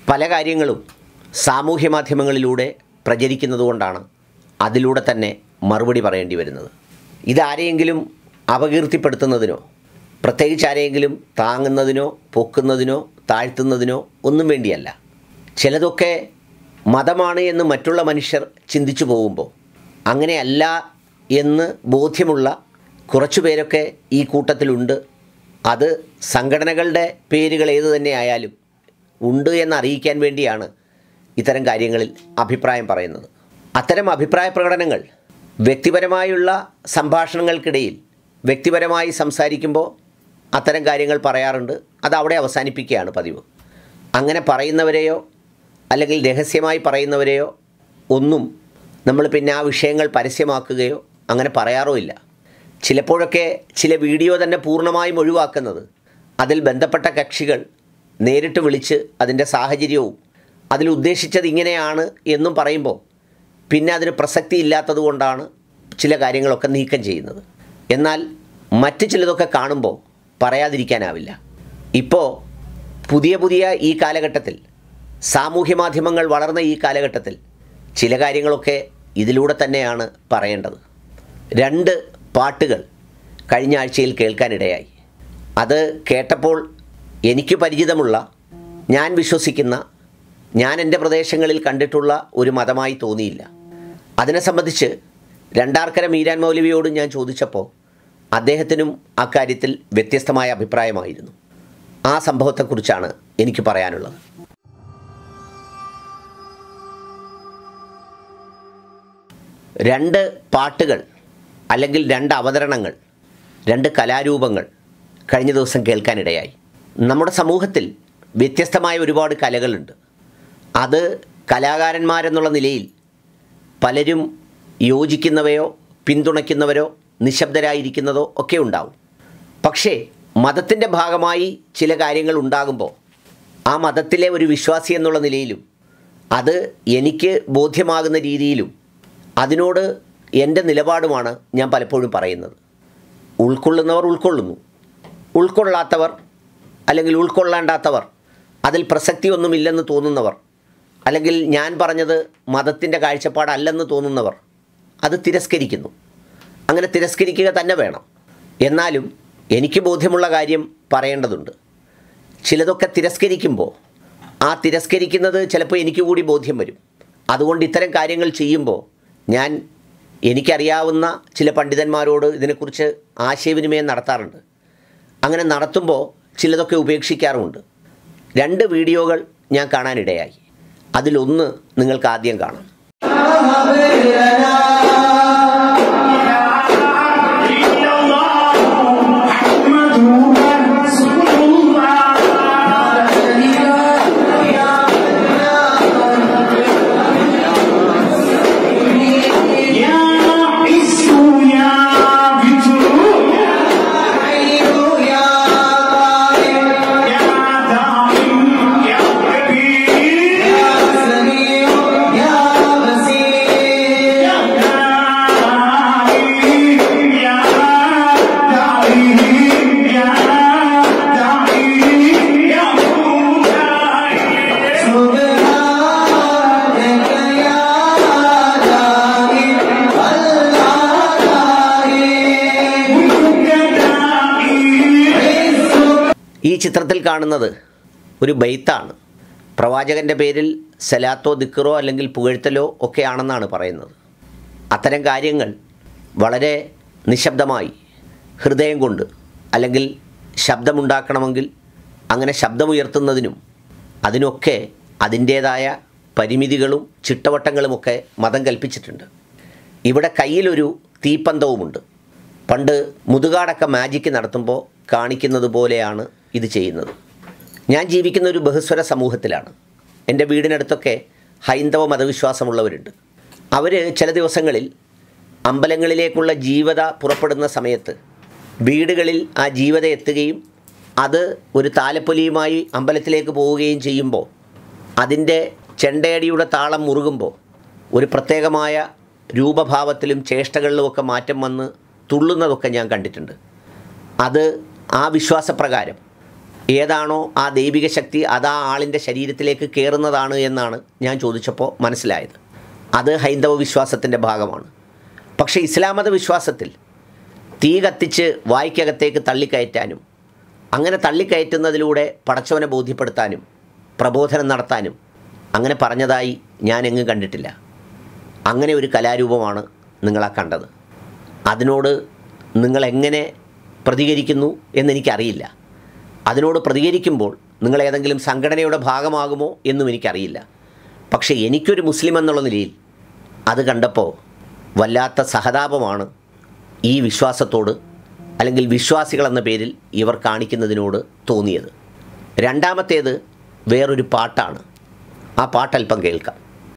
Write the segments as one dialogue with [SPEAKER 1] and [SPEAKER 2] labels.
[SPEAKER 1] പല കാര്യങ്ങളും സാമൂഹ്യ മാധ്യമങ്ങളിലൂടെ പ്രചരിക്കുന്നതുകൊണ്ടാണ് അതിലൂടെ തന്നെ മറുപടി പറയേണ്ടി വരുന്നത് ഇതാരെയെങ്കിലും അപകീർത്തിപ്പെടുത്തുന്നതിനോ പ്രത്യേകിച്ച് ആരെയെങ്കിലും താങ്ങുന്നതിനോ പൊക്കുന്നതിനോ താഴ്ത്തുന്നതിനോ ഒന്നും വേണ്ടിയല്ല ചിലതൊക്കെ മതമാണ് എന്ന് മറ്റുള്ള മനുഷ്യർ ചിന്തിച്ചു പോകുമ്പോൾ അങ്ങനെയല്ല എന്ന് ബോധ്യമുള്ള കുറച്ചു പേരൊക്കെ ഈ കൂട്ടത്തിലുണ്ട് അത് സംഘടനകളുടെ പേരുകൾ ഏതു തന്നെ ആയാലും ഉണ്ട് എന്ന് അറിയിക്കാൻ വേണ്ടിയാണ് ഇത്തരം കാര്യങ്ങളിൽ അഭിപ്രായം പറയുന്നത് അത്തരം അഭിപ്രായ പ്രകടനങ്ങൾ വ്യക്തിപരമായുള്ള സംഭാഷണങ്ങൾക്കിടയിൽ വ്യക്തിപരമായി സംസാരിക്കുമ്പോൾ അത്തരം കാര്യങ്ങൾ പറയാറുണ്ട് അത് അവിടെ അവസാനിപ്പിക്കുകയാണ് പതിവ് അങ്ങനെ പറയുന്നവരെയോ അല്ലെങ്കിൽ രഹസ്യമായി പറയുന്നവരെയോ ഒന്നും നമ്മൾ പിന്നെ ആ വിഷയങ്ങൾ പരസ്യമാക്കുകയോ അങ്ങനെ പറയാറോ ഇല്ല ചിലപ്പോഴൊക്കെ ചില വീഡിയോ തന്നെ പൂർണ്ണമായും ഒഴിവാക്കുന്നത് അതിൽ ബന്ധപ്പെട്ട കക്ഷികൾ നേരിട്ട് വിളിച്ച് അതിൻ്റെ സാഹചര്യവും അതിൽ ഉദ്ദേശിച്ചത് ഇങ്ങനെയാണ് എന്നും പറയുമ്പോൾ പിന്നെ അതിന് പ്രസക്തി ഇല്ലാത്തത് കൊണ്ടാണ് ചില കാര്യങ്ങളൊക്കെ നീക്കം ചെയ്യുന്നത് എന്നാൽ മറ്റ് ചിലതൊക്കെ കാണുമ്പോൾ പറയാതിരിക്കാനാവില്ല ഇപ്പോൾ പുതിയ പുതിയ ഈ കാലഘട്ടത്തിൽ സാമൂഹ്യ മാധ്യമങ്ങൾ വളർന്ന ഈ കാലഘട്ടത്തിൽ ചില കാര്യങ്ങളൊക്കെ ഇതിലൂടെ തന്നെയാണ് പറയേണ്ടത് രണ്ട് പാട്ടുകൾ കഴിഞ്ഞ ആഴ്ചയിൽ കേൾക്കാനിടയായി അത് കേട്ടപ്പോൾ എനിക്ക് പരിചിതമുള്ള ഞാൻ വിശ്വസിക്കുന്ന ഞാൻ എൻ്റെ പ്രദേശങ്ങളിൽ കണ്ടിട്ടുള്ള ഒരു മതമായി തോന്നിയില്ല അതിനെ സംബന്ധിച്ച് രണ്ടാർക്കര മീരാൻ മൗലവിയോട് ഞാൻ ചോദിച്ചപ്പോൾ അദ്ദേഹത്തിനും അക്കാര്യത്തിൽ വ്യത്യസ്തമായ അഭിപ്രായമായിരുന്നു ആ സംഭവത്തെക്കുറിച്ചാണ് എനിക്ക് പറയാനുള്ളത് രണ്ട് പാട്ടുകൾ അല്ലെങ്കിൽ രണ്ട് അവതരണങ്ങൾ രണ്ട് കലാരൂപങ്ങൾ കഴിഞ്ഞ ദിവസം കേൾക്കാനിടയായി നമ്മുടെ സമൂഹത്തിൽ വ്യത്യസ്തമായ ഒരുപാട് കലകളുണ്ട് അത് കലാകാരന്മാരെന്നുള്ള നിലയിൽ പലരും യോജിക്കുന്നവയോ പിന്തുണയ്ക്കുന്നവരോ നിശബ്ദരായിരിക്കുന്നതോ ഒക്കെ ഉണ്ടാവും പക്ഷേ മതത്തിൻ്റെ ഭാഗമായി ചില കാര്യങ്ങൾ ഉണ്ടാകുമ്പോൾ ആ മതത്തിലെ ഒരു വിശ്വാസി എന്നുള്ള നിലയിലും അത് എനിക്ക് ബോധ്യമാകുന്ന രീതിയിലും അതിനോട് എൻ്റെ നിലപാടുമാണ് ഞാൻ പലപ്പോഴും പറയുന്നത് ഉൾക്കൊള്ളുന്നവർ ഉൾക്കൊള്ളുന്നു ഉൾക്കൊള്ളാത്തവർ അല്ലെങ്കിൽ ഉൾക്കൊള്ളേണ്ടാത്തവർ അതിൽ പ്രസക്തിയൊന്നുമില്ലെന്ന് തോന്നുന്നവർ അല്ലെങ്കിൽ ഞാൻ പറഞ്ഞത് മതത്തിൻ്റെ കാഴ്ചപ്പാടല്ലെന്ന് തോന്നുന്നവർ അത് തിരസ്കരിക്കുന്നു അങ്ങനെ തിരസ്കരിക്കുക തന്നെ വേണം എന്നാലും എനിക്ക് ബോധ്യമുള്ള കാര്യം പറയേണ്ടതുണ്ട് ചിലതൊക്കെ തിരസ്കരിക്കുമ്പോൾ ആ തിരസ്കരിക്കുന്നത് ചിലപ്പോൾ എനിക്ക് കൂടി ബോധ്യം വരും അതുകൊണ്ട് ഇത്തരം കാര്യങ്ങൾ ചെയ്യുമ്പോൾ ഞാൻ എനിക്കറിയാവുന്ന ചില പണ്ഡിതന്മാരോട് ഇതിനെക്കുറിച്ച് ആശയവിനിമയം നടത്താറുണ്ട് അങ്ങനെ നടത്തുമ്പോൾ ചിലതൊക്കെ ഉപേക്ഷിക്കാറുമുണ്ട് രണ്ട് വീഡിയോകൾ ഞാൻ കാണാനിടയായി അതിലൊന്ന് നിങ്ങൾക്ക് ആദ്യം കാണാം ഈ ചിത്രത്തിൽ കാണുന്നത് ഒരു ബെയ്ത്താണ് പ്രവാചകൻ്റെ പേരിൽ സലാത്തോ ദിക്കറോ അല്ലെങ്കിൽ പുകഴ്ത്തലോ ഒക്കെയാണെന്നാണ് പറയുന്നത് അത്തരം കാര്യങ്ങൾ വളരെ നിശബ്ദമായി ഹൃദയം കൊണ്ട് അല്ലെങ്കിൽ ശബ്ദമുണ്ടാക്കണമെങ്കിൽ അങ്ങനെ ശബ്ദമുയർത്തുന്നതിനും അതിനൊക്കെ അതിൻ്റേതായ പരിമിതികളും ചിട്ടവട്ടങ്ങളുമൊക്കെ മതം കൽപ്പിച്ചിട്ടുണ്ട് ഇവിടെ കയ്യിലൊരു തീപ്പന്തവുമുണ്ട് പണ്ട് മുതുകാടൊക്കെ മാജിക്ക് നടത്തുമ്പോൾ കാണിക്കുന്നത് പോലെയാണ് ഇത് ചെയ്യുന്നത് ഞാൻ ജീവിക്കുന്ന ഒരു ബഹുസ്വര സമൂഹത്തിലാണ് എൻ്റെ വീടിനടുത്തൊക്കെ ഹൈന്ദവ മതവിശ്വാസമുള്ളവരുണ്ട് അവർ ചില ദിവസങ്ങളിൽ അമ്പലങ്ങളിലേക്കുള്ള ജീവത പുറപ്പെടുന്ന സമയത്ത് വീടുകളിൽ ആ ജീവത എത്തുകയും അത് ഒരു താലപ്പൊലിയുമായി അമ്പലത്തിലേക്ക് പോവുകയും ചെയ്യുമ്പോൾ അതിൻ്റെ ചെണ്ടയടിയുടെ താളം മുറുകുമ്പോൾ ഒരു പ്രത്യേകമായ രൂപഭാവത്തിലും ചേഷ്ടകളിലുമൊക്കെ മാറ്റം വന്ന് തുള്ളുന്നതൊക്കെ ഞാൻ കണ്ടിട്ടുണ്ട് അത് ആ വിശ്വാസപ്രകാരം ഏതാണോ ആ ദൈവിക ശക്തി അത് ആ ആളിൻ്റെ ശരീരത്തിലേക്ക് കയറുന്നതാണ് എന്നാണ് ഞാൻ ചോദിച്ചപ്പോൾ മനസ്സിലായത് അത് ഹൈന്ദവ വിശ്വാസത്തിൻ്റെ ഭാഗമാണ് പക്ഷേ ഇസ്ലാം മത വിശ്വാസത്തിൽ തീ കത്തിച്ച് വായ്ക്കകത്തേക്ക് തള്ളിക്കയറ്റാനും അങ്ങനെ തള്ളിക്കയറ്റുന്നതിലൂടെ പടച്ചവനെ ബോധ്യപ്പെടുത്താനും പ്രബോധനം നടത്താനും അങ്ങനെ പറഞ്ഞതായി ഞാൻ എങ്ങും കണ്ടിട്ടില്ല അങ്ങനെ ഒരു കലാരൂപമാണ് നിങ്ങളാ കണ്ടത് അതിനോട് നിങ്ങൾ എങ്ങനെ പ്രതികരിക്കുന്നു എന്നെനിക്കറിയില്ല അതിനോട് പ്രതികരിക്കുമ്പോൾ നിങ്ങൾ ഏതെങ്കിലും സംഘടനയുടെ ഭാഗമാകുമോ എന്നും എനിക്കറിയില്ല പക്ഷേ എനിക്കൊരു മുസ്ലിം എന്നുള്ള നിലയിൽ അത് കണ്ടപ്പോൾ വല്ലാത്ത സഹതാപമാണ് ഈ വിശ്വാസത്തോട് അല്ലെങ്കിൽ വിശ്വാസികൾ എന്ന പേരിൽ ഇവർ കാണിക്കുന്നതിനോട് തോന്നിയത് രണ്ടാമത്തേത് വേറൊരു പാട്ടാണ് ആ പാട്ട് അല്പം കേൾക്കാം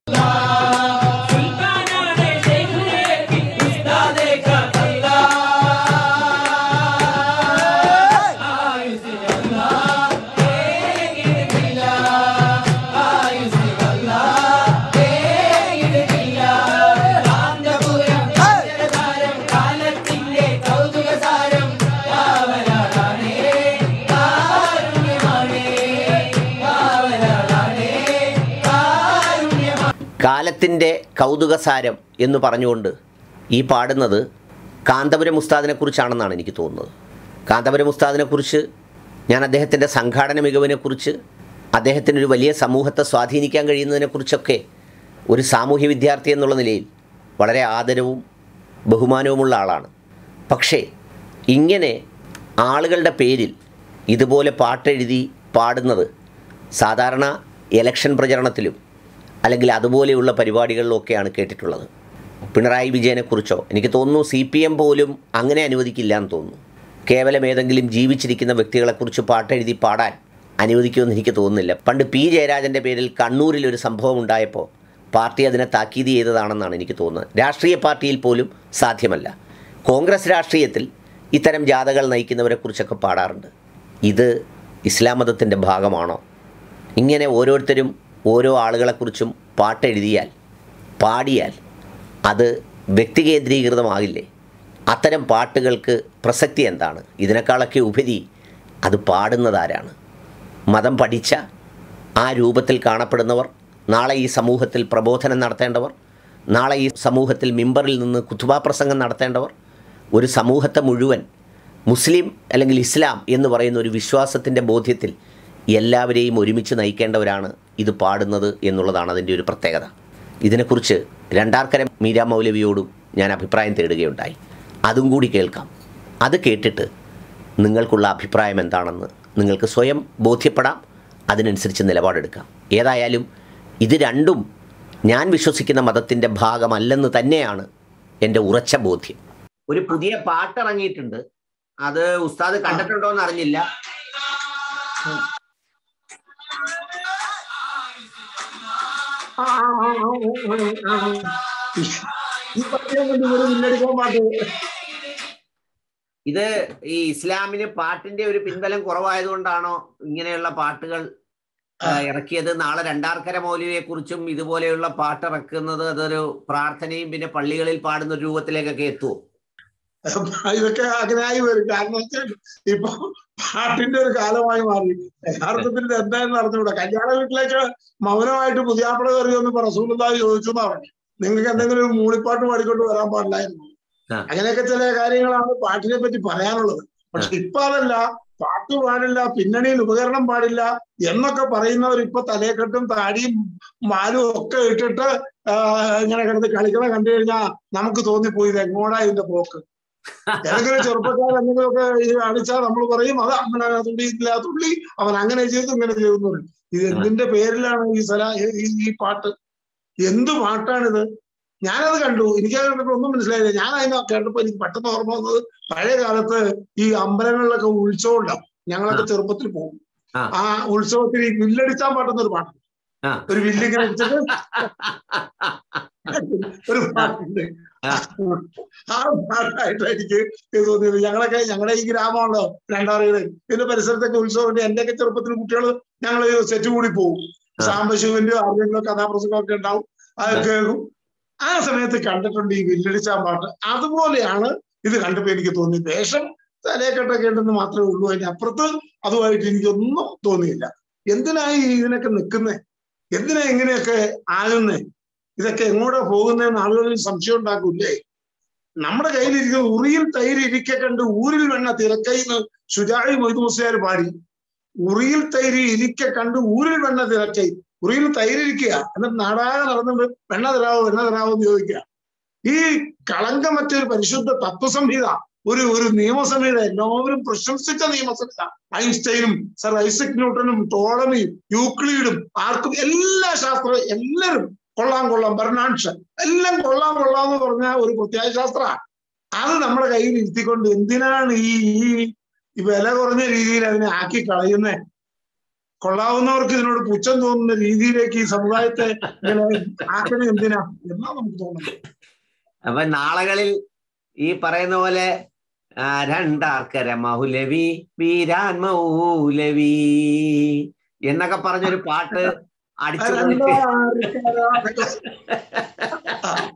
[SPEAKER 1] കാലത്തിൻ്റെ കൗതുകസാരം എന്ന് പറഞ്ഞുകൊണ്ട് ഈ പാടുന്നത് കാന്തപുരം ഉസ്താദിനെക്കുറിച്ചാണെന്നാണ് എനിക്ക് തോന്നുന്നത് കാന്തപുരം ഉസ്താദിനെക്കുറിച്ച് ഞാൻ അദ്ദേഹത്തിൻ്റെ സംഘാടന മികവിനെക്കുറിച്ച് അദ്ദേഹത്തിനൊരു വലിയ സമൂഹത്തെ സ്വാധീനിക്കാൻ കഴിയുന്നതിനെക്കുറിച്ചൊക്കെ ഒരു സാമൂഹ്യ വിദ്യാർത്ഥി എന്നുള്ള നിലയിൽ വളരെ ആദരവും ബഹുമാനവുമുള്ള ആളാണ് പക്ഷേ ഇങ്ങനെ ആളുകളുടെ പേരിൽ ഇതുപോലെ പാട്ടെഴുതി പാടുന്നത് സാധാരണ ഇലക്ഷൻ പ്രചരണത്തിലും അല്ലെങ്കിൽ അതുപോലെയുള്ള പരിപാടികളിലൊക്കെയാണ് കേട്ടിട്ടുള്ളത് പിണറായി വിജയനെക്കുറിച്ചോ എനിക്ക് തോന്നുന്നു സി പി എം പോലും അങ്ങനെ അനുവദിക്കില്ല എന്ന് തോന്നുന്നു കേവലം ഏതെങ്കിലും ജീവിച്ചിരിക്കുന്ന വ്യക്തികളെക്കുറിച്ച് പാട്ടെഴുതി പാടാൻ അനുവദിക്കുമെന്ന് എനിക്ക് തോന്നുന്നില്ല പണ്ട് പി ജയരാജൻ്റെ പേരിൽ കണ്ണൂരിൽ ഒരു സംഭവം ഉണ്ടായപ്പോൾ പാർട്ടി അതിനെ താക്കീത് ചെയ്തതാണെന്നാണ് എനിക്ക് തോന്നുന്നത് രാഷ്ട്രീയ പാർട്ടിയിൽ പോലും സാധ്യമല്ല കോൺഗ്രസ് രാഷ്ട്രീയത്തിൽ ഇത്തരം ജാഥകൾ നയിക്കുന്നവരെക്കുറിച്ചൊക്കെ പാടാറുണ്ട് ഇത് ഇസ്ലാം മതത്തിൻ്റെ ഭാഗമാണോ ഇങ്ങനെ ഓരോരുത്തരും ഓരോ ആളുകളെക്കുറിച്ചും പാട്ടെഴുതിയാൽ പാടിയാൽ അത് വ്യക്തികേന്ദ്രീകൃതമാകില്ലേ അത്തരം പാട്ടുകൾക്ക് പ്രസക്തി എന്താണ് ഇതിനേക്കാളൊക്കെ ഉപരി അത് പാടുന്നതാരാണ് മതം പഠിച്ച ആ രൂപത്തിൽ കാണപ്പെടുന്നവർ നാളെ ഈ സമൂഹത്തിൽ പ്രബോധനം നടത്തേണ്ടവർ നാളെ ഈ സമൂഹത്തിൽ മിമ്പറിൽ നിന്ന് കുത്തുബാ പ്രസംഗം നടത്തേണ്ടവർ ഒരു സമൂഹത്തെ മുഴുവൻ മുസ്ലിം അല്ലെങ്കിൽ ഇസ്ലാം എന്ന് പറയുന്ന ഒരു വിശ്വാസത്തിൻ്റെ ബോധ്യത്തിൽ എല്ലാവരെയും ഒരുമിച്ച് നയിക്കേണ്ടവരാണ് ഇത് പാടുന്നത് എന്നുള്ളതാണ് അതിൻ്റെ ഒരു പ്രത്യേകത ഇതിനെക്കുറിച്ച് രണ്ടാർക്കര മീര മൗലവിയോടും ഞാൻ അഭിപ്രായം തേടുകയുണ്ടായി അതും കൂടി കേൾക്കാം അത് കേട്ടിട്ട് നിങ്ങൾക്കുള്ള അഭിപ്രായം എന്താണെന്ന് നിങ്ങൾക്ക് സ്വയം ബോധ്യപ്പെടാം അതിനനുസരിച്ച് നിലപാടെടുക്കാം ഏതായാലും ഇത് രണ്ടും ഞാൻ വിശ്വസിക്കുന്ന മതത്തിൻ്റെ ഭാഗമല്ലെന്ന് തന്നെയാണ് എൻ്റെ ഉറച്ച ബോധ്യം ഒരു പുതിയ പാട്ട് ഇറങ്ങിയിട്ടുണ്ട് അത് ഉസ്താദ് കണ്ടിട്ടുണ്ടോ എന്ന് അറിഞ്ഞില്ല
[SPEAKER 2] ആ, ആ, ആ, ആ, ആ, ആ, ആ. ഈ പട്ടിയെ കൊണ്ട് ഇവിടെ മുന്നടിക്കാൻ പാട്ട്
[SPEAKER 1] ഇത് ഈ ഇസ്ലാമിന് പാട്ടിന്റെ ഒരു പിൻബലം കുറവായതുകൊണ്ടാണോ ഇങ്ങനെയുള്ള പാട്ടുകൾ ആ, ഇറക്കിയത് നാളെ രണ്ടാർക്കര മൗലിയെ കുറിച്ചും ഇതുപോലെയുള്ള പാട്ട് ഇറക്കുന്നത് അതൊരു പ്രാർത്ഥനയും പിന്നെ പള്ളികളിൽ പാടുന്ന ഒരു രൂപത്തിലേക്കൊക്കെ എത്തുമോ
[SPEAKER 2] ഇതൊക്കെ അങ്ങനെയായി വരും കാരണം വെച്ചാൽ ഇപ്പൊ പാട്ടിന്റെ ഒരു കാലമായി മാറി യഥാർത്ഥത്തിൽ ഇത് എന്തായെന്ന് അറിഞ്ഞുകൂടാ കല്യാണ വീട്ടിലേക്ക് മൗനമായിട്ട് പുതിയാപ്പിള കയറിയൊന്ന് റസൂലുള്ളാഹി ചോദിച്ചു എന്നാ പറഞ്ഞു നിങ്ങൾക്ക് എന്തെങ്കിലും ഒരു മൂളിപ്പാട്ട് പാടിക്കൊണ്ട് വരാൻ പാടില്ലായിരുന്നു
[SPEAKER 1] ആ.
[SPEAKER 2] അങ്ങനെയൊക്കെ ചില കാര്യങ്ങളാണ് പാട്ടിനെ പറ്റി പറയാനുള്ളത് പക്ഷെ ഇപ്പൊ അതല്ല പാട്ട് പാടില്ല പിന്നണിയിൽ ഉപകരണം പാടില്ല എന്നൊക്കെ പറയുന്നവർ ഇപ്പൊ തലയെക്കെട്ടും താടിയും മാലും ഒക്കെ ഇട്ടിട്ട് ആ, ഇങ്ങനെ കിടന്ന് കളിക്കണ കണ്ടു കഴിഞ്ഞാൽ നമുക്ക് തോന്നിപ്പോയി ഇത് എങ്ങോട്ടാ ഇതിന്റെ പോക്ക് ഏതെങ്കിലും ചെറുപ്പക്കാർ എന്തെങ്കിലുമൊക്കെ ഇത് കാണിച്ചാൽ നമ്മൾ പറയും അത് അങ്ങനെ തുള്ളി ഇല്ല തുള്ളി അവൻ അങ്ങനെ ചെയ്തു ഇങ്ങനെ ചെയ്തു എന്ന് പറയും. ഇത് എന്തിന്റെ പേരിലാണ് ഈ സല ഈ- ഈ പാട്ട് എന്ത് പാട്ടാണിത് ഞാനത് കണ്ടു എനിക്ക് അത് കണ്ടപ്പോ ഒന്നും മനസ്സിലായില്ല ഞാൻ അതിനെ കേട്ടപ്പോ എനിക്ക് പെട്ടെന്ന് ഓർമ്മ വന്നത് പഴയ കാലത്ത് ഈ അമ്പലങ്ങളിലൊക്കെ ഉത്സവം ഉണ്ടാവും ഞങ്ങളൊക്കെ ചെറുപ്പത്തിൽ പോകും
[SPEAKER 1] ആ.
[SPEAKER 2] ആ ഉത്സവത്തിൽ ഈ വില്ലടിച്ചാൻ പാട്ടുന്ന ഒരു പാട്ട്
[SPEAKER 1] ആ.
[SPEAKER 2] ഒരു വില്ലിങ്ങനെ വെച്ചിട്ട് ഒരു പാട്ടുണ്ട്
[SPEAKER 1] ആ.
[SPEAKER 2] ആ പാട്ടായിട്ട് എനിക്ക് ഇത് തോന്നിയത് ഞങ്ങളൊക്കെ ഞങ്ങളുടെ ഈ ഗ്രാമമാണല്ലോ രണ്ടാറുകള് ഇതിന്റെ പരിസരത്തൊക്കെ ഉത്സവമുണ്ട് എന്റെയൊക്കെ ചെറുപ്പത്തിൽ കുട്ടികൾ ഞങ്ങൾ സെറ്റ് കൂടി പോകും
[SPEAKER 1] ആ.
[SPEAKER 2] സാംബശിവന്റെ ആരുടെയെങ്കിലും കഥാപ്രസംഗമൊക്കെ ഉണ്ടാവും അത് കേൾക്കും ആ സമയത്ത് കണ്ടിട്ടുണ്ട് ഈ വില്ലടിച്ചാൻ പാട്ട് അതുപോലെയാണ് ഇത് കണ്ടപ്പോ എനിക്ക് തോന്നി വേഷം തലയെക്കെട്ടൊക്കെ ഉണ്ടെന്ന് മാത്രമേ ഉള്ളൂ അതിന്റെ അപ്പുറത്ത് അതുമായിട്ട് എനിക്കൊന്നും തോന്നിയില്ല എന്തിനായി ഇതിനൊക്കെ നിൽക്കുന്നേ എന്തിനാ ഇങ്ങനെയൊക്കെ ആകുന്നേ ഇതൊക്കെ എങ്ങോട്ടാ പോകുന്നതെന്ന് ആളുകളിൽ സംശയം ഉണ്ടാക്കൂലേ നമ്മുടെ കയ്യിലിരിക്കുന്ന ഉറിയിൽ തൈര് ഇരിക്കെ കണ്ട് ഊരിൽ വെണ്ണ തിരക്കൈന്ന് ശുചാഴി മൊയ്ത് മുസ്ലിയാർ പാടി ഉറിയിൽ തൈര് ഇരിക്കെ കണ്ട് ഊരിൽ വെണ്ണ തിരക്കൈ ഉറിയിൽ തൈര് ഇരിക്കുക എന്നിട്ട് നാടാകെ നടന്നിട്ട് വെണ്ണ തരാവോ വെണ്ണ തരാവോ എന്ന് ചോദിക്കുക ഈ കളങ്കമറ്റ ഒരു പരിശുദ്ധ തത്വസംഹിത ഒരു ഒരു നിയമസംഹിത എല്ലാവരും പ്രശംസിച്ച നിയമസംഹിത ഐൻസ്റ്റൈനും സർ ഐസക് ന്യൂട്ടനും ടോളമിയും യൂക്ലിഡും ആർക്കും എല്ലാ ശാസ്ത്ര എല്ലാവരും കൊള്ളാം കൊള്ളാം ബെർണാൺസ് എല്ലാം കൊള്ളാം കൊള്ളാം എന്ന് പറഞ്ഞ ഒരു പ്രത്യാശാസ്ത്ര അത് നമ്മുടെ കയ്യിൽ ഇരുത്തിക്കൊണ്ട് എന്തിനാണ് ഈ ഈ വില കുറഞ്ഞ രീതിയിൽ അതിനെ ആക്കി കളയുന്നേ കൊള്ളാവുന്നവർക്ക് ഇതിനോട് പുച്ഛം തോന്നുന്ന രീതിയിലേക്ക് ഈ സമുദായത്തെ ഇങ്ങനെ ആക്കണേ എന്തിനാ എന്നാ നമുക്ക് തോന്നുന്നത്
[SPEAKER 1] അപ്പൊ നാളുകളിൽ ഈ പറയുന്ന പോലെ ആ, രണ്ടാർക്കര മൗലവി വീരാൻ മൗലവി എന്നൊക്കെ പറഞ്ഞൊരു പാട്ട് അടിച്ചു പൊളിച്ച്
[SPEAKER 2] രണ്ടാൾക്കാരാ.